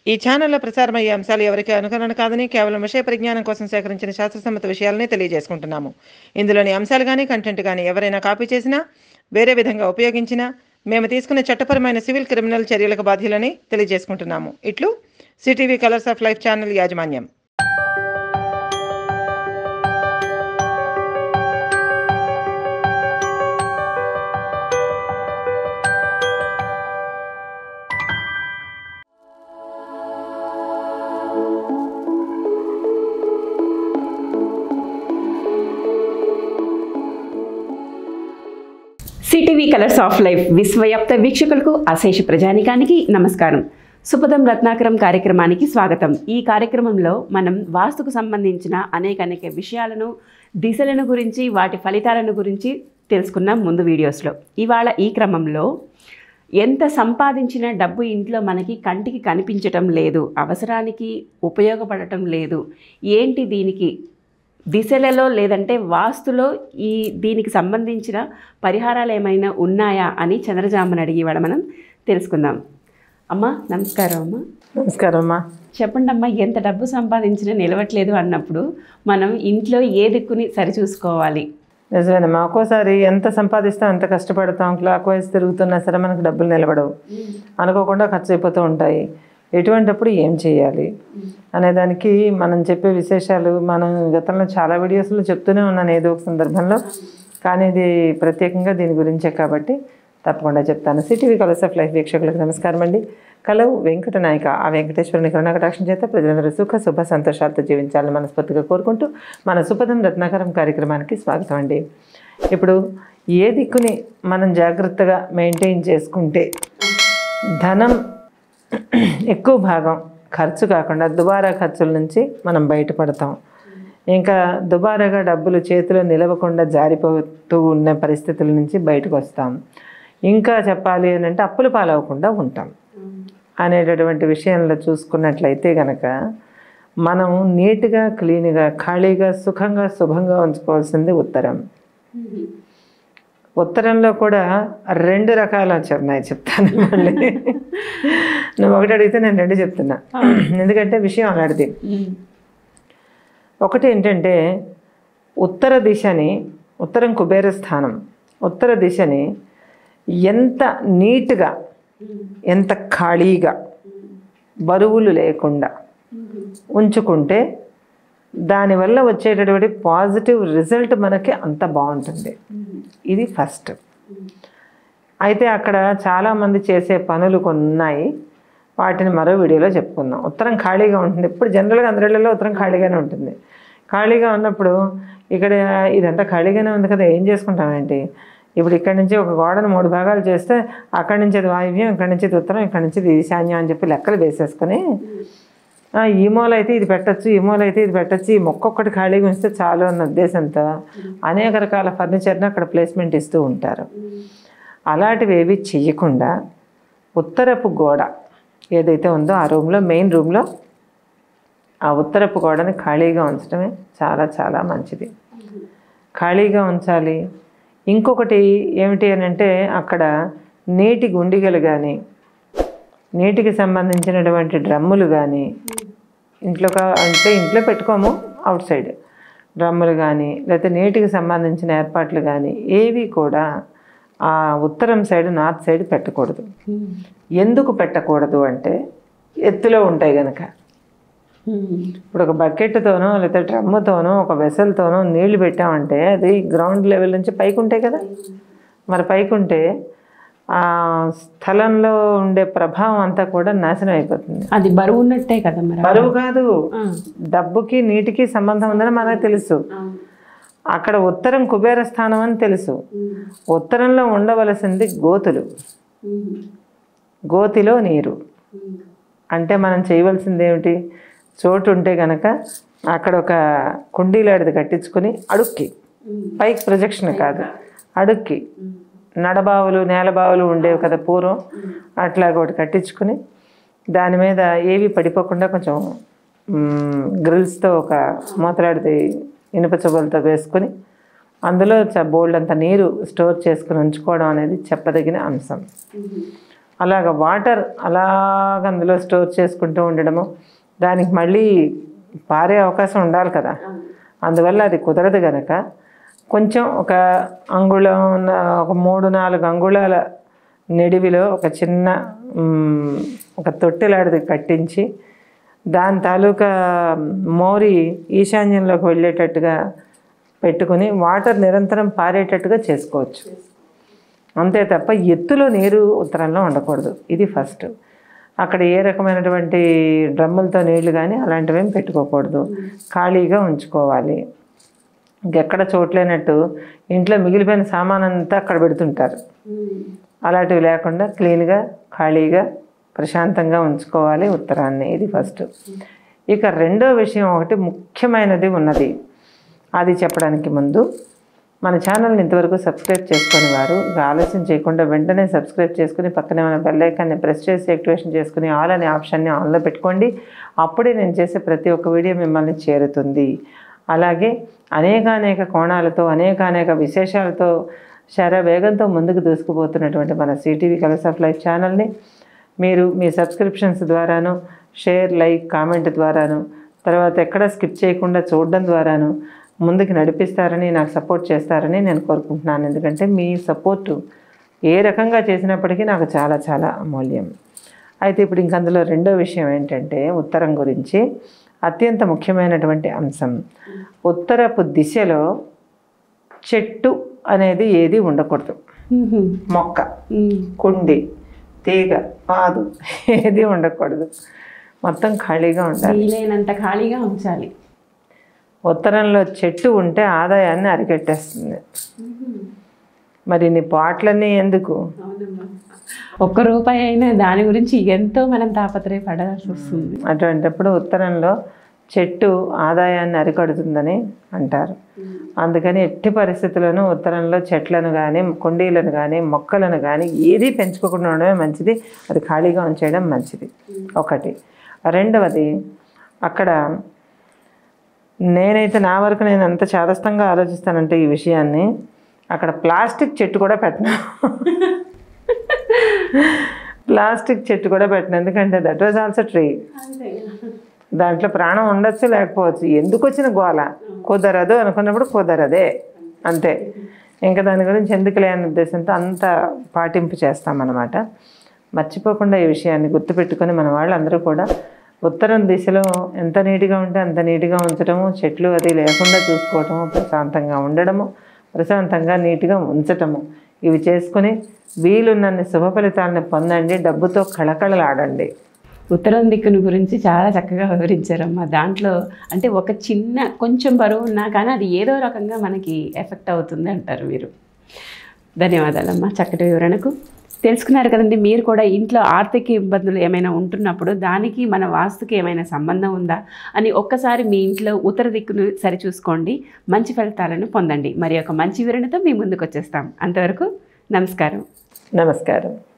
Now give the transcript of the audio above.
ఈ ఛానల్లో ప్రసారమయ్యే అంశాలు ఎవరికి అనుకరణ కాదని కేవలం విషయ పరిజ్ఞానం కోసం సేకరించిన శాస్త్రసమ్మత విషయాలనే తెలియజేసుకుంటున్నాము ఇందులోని అంశాలు కానీ కంటెంట్ కానీ ఎవరైనా కాపీ చేసినా వేరే విధంగా ఉపయోగించినా మేము తీసుకునే చట్టపరమైన సివిల్ క్రిమినల్ చర్యలకు బాధ్యులని తెలియజేసుకుంటున్నాము ఇట్లు CTV Colours of Life channel యాజమాన్యం సిటీవీ కలర్స్ ఆఫ్ లైఫ్ విశ్వవ్యాప్త వీక్షకులకు అశేష ప్రజానికానికి నమస్కారం సుపదం రత్నాకరం కార్యక్రమానికి స్వాగతం ఈ కార్యక్రమంలో మనం వాస్తుకు సంబంధించిన అనేక అనేక విషయాలను దిశలను గురించి వాటి ఫలితాలను గురించి తెలుసుకున్నాం ముందు వీడియోస్లో ఇవాళ ఈ క్రమంలో ఎంత సంపాదించిన డబ్బు ఇంట్లో మనకి కంటికి కనిపించటం లేదు అవసరానికి ఉపయోగపడటం లేదు ఏంటి దీనికి దిశలలో లేదంటే వాస్తులో ఈ దీనికి సంబంధించిన పరిహారాలు ఏమైనా ఉన్నాయా అని చంద్రజామని అడిగి ఇవాళ మనం తెలుసుకుందాం అమ్మా నమస్కారం అమ్మా నమస్కారం అమ్మా చెప్పండి అమ్మా ఎంత డబ్బు సంపాదించినా నిలవట్లేదు అన్నప్పుడు మనం ఇంట్లో ఏ దిక్కుని సరిచూసుకోవాలి నిజమేనమ్మా ఒక్కోసారి ఎంత సంపాదిస్తాం ఎంత కష్టపడతాం క్లాక్ వైజ్ తిరుగుతున్నా సరే మనకు డబ్బులు నిలబడవు అనుకోకుండా ఖర్చు అయిపోతూ ఉంటాయి ఎటువంటప్పుడు ఏం చేయాలి అనే దానికి మనం చెప్పే విశేషాలు మనం గతంలో చాలా వీడియోస్లో చెప్తూనే ఉన్నాను ఏదో ఒక సందర్భంలో కానీ ఇది ప్రత్యేకంగా దీని గురించే కాబట్టి తప్పకుండా చెప్తాను సిటీవీ కలర్స్ ఆఫ్ లైఫ్ వీక్షకులకు నమస్కారం అండి కలవు వెంకట నాయక ఆ వెంకటేశ్వరుని కరుణాకటాక్షం చేత ప్రజలందరూ సుఖ శుభ సంతోషాలతో జీవించాలని మనస్ఫూర్తిగా కోరుకుంటూ మన సుపదం రత్నాకరం కార్యక్రమానికి స్వాగతం అండి ఇప్పుడు ఏ దిక్కుని మనం జాగ్రత్తగా మెయింటైన్ చేసుకుంటే ధనం ఎక్కువ భాగం ఖర్చు కాకుండా దుబారా ఖర్చుల నుంచి మనం బయటపడతాం ఇంకా దుబారాగా డబ్బులు చేతిలో నిలవకుండా జారిపోతూ ఉన్న పరిస్థితుల నుంచి బయటకు వస్తాం ఇంకా చెప్పాలి అని అంటే అప్పుల పాలవకుండా ఉంటాం అనేటటువంటి విషయంలో చూసుకున్నట్లయితే గనక మనం నీట్గా క్లీన్గా ఖాళీగా సుఖంగా శుభంగా ఉంచుకోవాల్సింది ఉత్తరం ఉత్తరంలో కూడా రెండు రకాలు ఉన్నాయి చెప్తాను మళ్ళీ నువ్వు ఒకటి అడిగితే నేను రెండు చెప్తున్నా ఎందుకంటే విషయం అలాంటిది ఒకటి ఏంటంటే ఉత్తర దిశని ఉత్తరం కుబేర స్థానం ఉత్తర దిశని ఎంత నీట్గా ఎంత ఖాళీగా బరువులు లేకుండా ఉంచుకుంటే దానివల్ల వచ్చేటటువంటి పాజిటివ్ రిజల్ట్ మనకి అంత బాగుంటుంది ఇది ఫస్ట్ అయితే అక్కడ చాలామంది చేసే పనులు కొన్ని ఉన్నాయి వాటిని మరో వీడియోలో చెప్పుకుందాం ఉత్తరం ఖాళీగా ఉంటుంది ఇప్పుడు జనరల్గా అందరిలో ఉత్తరం ఖాళీగానే ఉంటుంది ఖాళీగా ఉన్నప్పుడు ఇక్కడ ఇదంతా ఖాళీగానే ఉంది కదా ఏం చేసుకుంటామేంటి ఇప్పుడు ఇక్కడి నుంచి ఒక గోడను మూడు భాగాలు చేస్తే అక్కడి నుంచి అది వాయువ్యం ఇక్కడి నుంచి ఇది ఉత్తరం ఇక్కడి నుంచి ఇది ఈశాన్యం అని చెప్పి లెక్కలు వేసేసుకొని ఆ, ఈ మూల అయితే ఇది పెట్టచ్చు ఈ మూల అయితే ఇది పెట్టచ్చు ఈ మొక్క ఒక్కటి ఖాళీగా ఉంచితే చాలు అన్న ఉద్దేశంతో అనేక రకాల ఫర్నిచర్ని అక్కడ ప్లేస్మెంట్ ఇస్తూ ఉంటారు అలాంటివి ఏవి చెయ్యకుండా ఉత్తరపు గోడ ఏదైతే ఉందో ఆ రూమ్లో మెయిన్ రూమ్లో ఆ ఉత్తరపు గోడని ఖాళీగా ఉంచడమే చాలా చాలా మంచిది ఖాళీగా ఉంచాలి ఇంకొకటి ఏమిటి అని అంటే అక్కడ నీటి గుండిగలు కానీ నీటికి సంబంధించినటువంటి డ్రమ్ములు కానీ ఇంట్లో కా- అంటే ఇంట్లో పెట్టుకోము అవుట్ సైడ్ డ్రమ్ములు కానీ లేకపోతే నీటికి సంబంధించిన ఏర్పాట్లు కానీ ఏవి కూడా ఆ ఉత్తరం సైడ్ నార్త్ సైడ్ పెట్టకూడదు ఎందుకు పెట్టకూడదు అంటే ఎత్తులో ఉంటాయి కనుక ఇప్పుడు ఒక బకెట్తోనో లేకపోతే డ్రమ్ముతోనో ఒక వెసల్తోనో నీళ్లు పెట్టామంటే అది గ్రౌండ్ లెవెల్ నుంచి పైకి ఉంటాయి కదా మరి పైకి ఉంటే ఆ స్థలంలో ఉండే ప్రభావం అంతా కూడా నాశనం అయిపోతుంది అది బరువు ఉన్నట్టే కదా మరి బరువు కాదు ఆ. డబ్బుకి నీటికి సంబంధం ఉందని మనకు తెలుసు అక్కడ ఉత్తరం కుబేర స్థానం అని తెలుసు ఉత్తరంలో ఉండవలసింది గోతులు గోతిలో నీరు అంటే మనం చేయవలసింది ఏమిటి చోటు ఉంటే గనక అక్కడ ఒక కుండీలాడిది కట్టించుకొని అడుక్కి పైకి ప్రొజెక్షన్ కాదు అడుక్కి నడబావులు నేలబావులు ఉండేవి కదా పూర్వం అట్లా ఒకటి కట్టించుకుని దాని మీద ఏవి పడిపోకుండా కొంచెం గ్రిల్స్తో ఒక మూతలాడితే ఇనుప చువ్వలతో వేసుకొని అందులో బోల్డ్ అంత నీరు స్టోర్ చేసుకుని ఉంచుకోవడం అనేది చెప్పదగిన అంశం అలాగ వాటర్ అలాగ అందులో స్టోర్ చేసుకుంటూ ఉండడము దానికి మళ్ళీ పారే అవకాశం ఉండాలి కదా అందువల్ల అది కుదరదు గనక కొంచెం ఒక అంగుళం ఉన్న- ఒక మూడు నాలుగు అంగుళాల నిడివిలో ఒక చిన్న మ్, ఒక తొట్టెలాడిది కట్టించి దాని తాలూకా మోరి ఈశాన్యంలోకి వెళ్ళేటట్టుగా పెట్టుకుని వాటర్ నిరంతరం పారేటట్టుగా చేసుకోవచ్చు అంతే తప్ప ఎత్తులో నీరు ఉత్తరంలో ఉండకూడదు ఇది ఫస్ట్ అక్కడ ఏ రకమైనటువంటి డ్రమ్ములతో నీళ్లు కానీ అలాంటివేం పెట్టుకోకూడదు ఖాళీగా ఉంచుకోవాలి ఇంకెక్కడ చోట్లేనట్టు ఇంట్లో మిగిలిపోయిన సామాన్ అంతా అక్కడ పెడుతుంటారు అలాంటివి లేకుండా క్లీన్గా ఖాళీగా ప్రశాంతంగా ఉంచుకోవాలి ఉత్తరాన్ని ఇది ఫస్ట్ ఇక రెండో విషయం ఒకటి ముఖ్యమైనది ఉన్నది అది చెప్పడానికి ముందు మన ఛానల్ని ఇంతవరకు సబ్స్క్రైబ్ చేసుకొని వారు ఇక ఆలస్యం చేయకుండా వెంటనే సబ్స్క్రైబ్ చేసుకుని పక్కనే ఉన్న బెల్ ఐకాన్ని ప్రెస్ చేసి యాక్టివేషన్ చేసుకుని ఆల్ అనే ఆప్షన్ని ఆన్లో పెట్టుకోండి అప్పుడే నేను చేసే ప్రతి ఒక్క వీడియో మిమ్మల్ని చేరుతుంది అలాగే అనేకానేక కోణాలతో అనేకానేక విశేషాలతో శర వేగంతో ముందుకు దూసుకుపోతున్నటువంటి మన సిటీవీ కలర్స్ ఆఫ్ లైఫ్ ఛానల్ని మీరు మీ సబ్స్క్రిప్షన్స్ ద్వారాను షేర్ లైక్ కామెంట్ ద్వారాను తర్వాత ఎక్కడ స్కిప్ చేయకుండా చూడడం ద్వారాను ముందుకు నడిపిస్తారని నాకు సపోర్ట్ చేస్తారని నేను కోరుకుంటున్నాను ఎందుకంటే మీ సపోర్టు ఏ రకంగా చేసినప్పటికీ నాకు చాలా చాలా అమూల్యం అయితే ఇప్పుడు ఇంక అందులో రెండో విషయం ఏంటంటే ఉత్తరం గురించి అత్యంత ముఖ్యమైనటువంటి అంశం ఉత్తరపు దిశలో చెట్టు అనేది ఏది ఉండకూడదు మ్మ్. మొక్క మ్మ్. కుండి తీగ పాదు ఏది ఉండకూడదు మొత్తం ఖాళీగా ఉండాలి వీలైనంత ఖాళీగా ఉంచాలి ఉత్తరంలో చెట్టు ఉంటే ఆదాయాన్ని అరికెట్టేస్తుంది మరి నీ పాటలన్నీ ఎందుకు ఒక్క రూపాయి అయినా దాని గురించి ఎంతో మనం తాపత్రయపడాల్సి వస్తుంది అటువంటిప్పుడు ఉత్తరంలో చెట్టు ఆదాయాన్ని అరికడుతుందని అంటారు అందుకని ఎట్టి పరిస్థితుల్లోనూ ఉత్తరంలో చెట్లను కానీ కుండీలను కానీ మొక్కలను కానీ ఏదీ పెంచుకోకుండా ఉండడమే మంచిది అది ఖాళీగా ఉంచేయడం మంచిది ఒకటి రెండవది అక్కడ నేనైతే నా వరకు నేను ఎంత చాదస్తంగా ఆలోచిస్తానంటే ఈ విషయాన్ని అక్కడ ప్లాస్టిక్ చెట్టు కూడా పెట్టను ప్లాస్టిక్ చెట్టు కూడా పెట్టను ఎందుకంటే దట్ వాజ్ ఆల్సో ట్రీ దాంట్లో ప్రాణం ఉండొచ్చు లేకపోవచ్చు ఎందుకు వచ్చిన గోల కుదరదు అనుకున్నప్పుడు కుదరదే అంతే ఇంకా దాని గురించి ఎందుకులే అనే ఉద్దేశంతో అంత పాటింపు చేస్తామన్నమాట మర్చిపోకుండా ఈ విషయాన్ని గుర్తుపెట్టుకొని మన వాళ్ళందరూ కూడా ఉత్తరం దిశలో ఎంత నీట్గా ఉంటే అంత నీట్గా ఉంచడము చెట్లు అది లేకుండా చూసుకోవటము ప్రశాంతంగా ఉండడము ప్రశాంతంగా నీట్గా ఉంచటము ఇవి చేసుకుని వీలున్నన్ని శుభ ఫలితాలను పొందండి డబ్బుతో కళకళలాడండి ఉత్తరం దిక్కును గురించి చాలా చక్కగా వివరించారమ్మా దాంట్లో అంటే ఒక చిన్న కొంచెం బరువు ఉన్నా కానీ అది ఏదో రకంగా మనకి ఎఫెక్ట్ అవుతుంది అంటారు మీరు ధన్యవాదాలమ్మా చక్కటి వివరణకు తెలుసుకున్నారు కదండి మీరు కూడా ఇంట్లో ఆర్థిక ఇబ్బందులు ఏమైనా ఉంటున్నప్పుడు దానికి మన వాస్తుకి ఏమైనా సంబంధం ఉందా అని ఒక్కసారి మీ ఇంట్లో ఉత్తర దిక్కును సరిచూసుకోండి మంచి ఫలితాలను పొందండి మరి ఒక మంచి వివరణతో మీ ముందుకు వచ్చేస్తాం అంతవరకు నమస్కారం నమస్కారం